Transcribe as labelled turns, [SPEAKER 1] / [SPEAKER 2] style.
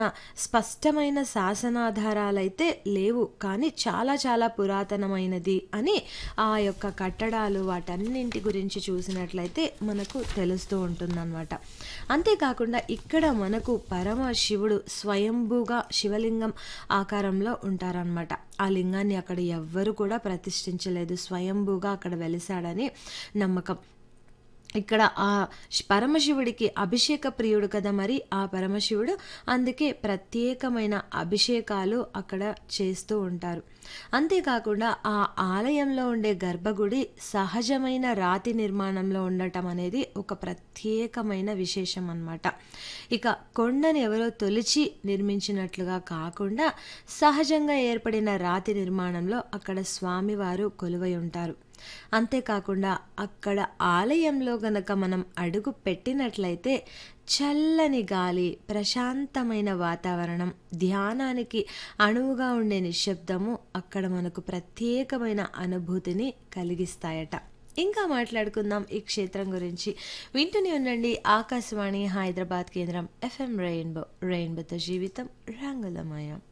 [SPEAKER 1] ఆ! స్పష్టమైన శాసనాధారాలైతే లేవు. కానీ చాలా చాలా పురాతనమైనది అని ఆ యొక్క కట్టడాలు వాటన్నింటి గురించి చూసినట్లయితే మనకు తెలుస్తూ ఉంటుందనమాట. అంతేకాకుండా ఇక్కడ మనకు పరమశివుడు స్వయంభూగా శివలింగం ఆకారంలో ఉంటారనమాట. ఆ లింగాన్ని అక్కడ ఎవ్వరు కూడా ప్రతిష్ఠించలేదు. స్వయంభూగా అక్కడ వెలిసాడని నమ్మకం. ఇక్కడ ఆ ష్ పరమశివుడికి అభిషేక ప్రియుడు కదా మరి ఆ పరమశివుడు. అందుకే ప్రత్యేకమైన అభిషేకాలు అక్కడ చేస్తూ ఉంటారు. అంతేకాకుండా ఆ ఆలయంలో ఉండే గర్భగుడి సహజమైన రాతి నిర్మాణంలో ఉండటం అనేది ఒక ప్రత్యేకమైన విశేషం అనమాట. ఇక కొండని ఎవరో తొలిచి నిర్మించినట్లుగా కాకుండా సహజంగా ఏర్పడిన రాతి నిర్మాణంలో అక్కడ స్వామివారు కొలువై ఉంటారు. అంతేకాకుండా అక్కడ ఆలయంలో గనక మనం అడుగు పెట్టినట్లయితే చల్లని గాలి, ప్రశాంతమైన వాతావరణం, ధ్యానానికి అనువుగా ఉండే నిశ్శబ్దము అక్కడ మనకు ప్రత్యేకమైన అనుభూతిని కలిగిస్తాయట. ఇంకా మాట్లాడుకుందాం ఈ క్షేత్రం గురించి. వింటూనే ఉండండి ఆకాశవాణి హైదరాబాద్ కేంద్రం ఎఫ్ఎం రెయిన్బో. రెయిన్బోతో జీవితం రంగులమయం.